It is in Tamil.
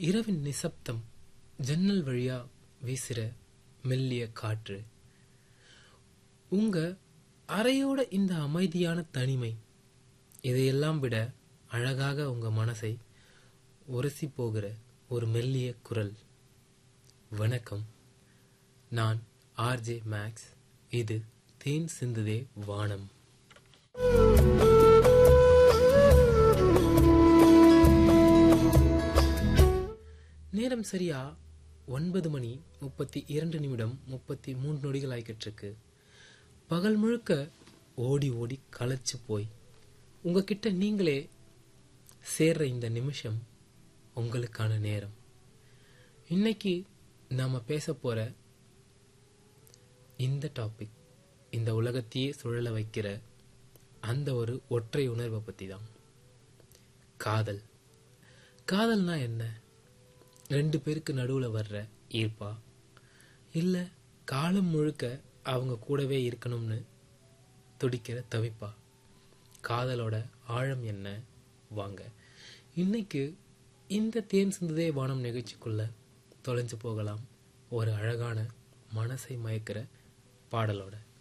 இரவின் நிசப்தம் ஜன்னல் வழியா வீசுற மெல்லிய காற்று உங்க அறையோட இந்த அமைதியான தனிமை இதையெல்லாம் விட அழகாக உங்க மனசை உரசி போகிற ஒரு மெல்லிய குரல் வணக்கம் நான் ஆர்ஜே மேக்ஸ் இது தேன் சிந்துதே வானம் நேரம் சரியா ஒன்பது மணி முப்பத்தி இரண்டு நிமிடம் முப்பத்தி மூன்று நொடிகள் ஆகிக்கிட்டு பகல் முழுக்க ஓடி ஓடி களைச்சு போய் உங்ககிட்ட நீங்களே சேர்ற இந்த நிமிஷம் உங்களுக்கான நேரம் இன்னைக்கு நாம பேச போற இந்த டாபிக் இந்த உலகத்தையே சுழல வைக்கிற அந்த ஒரு ஒற்றை உணர்வை பத்தி தான் காதல் காதல்னா என்ன ரெண்டு பேருக்கு நடுவில் வர்ற ஈர்ப்பா இல்லை காலம் முழுக்க அவங்க கூடவே இருக்கணும்னு துடிக்கிற தவிப்பா காதலோட ஆழம் என்ன வாங்க இன்னைக்கு இந்த தேன் சிந்துதே வானம் நிகழ்ச்சிக்குள்ள தொலைஞ்சு போகலாம் ஒரு அழகான மனசை மயக்கிற பாடலோட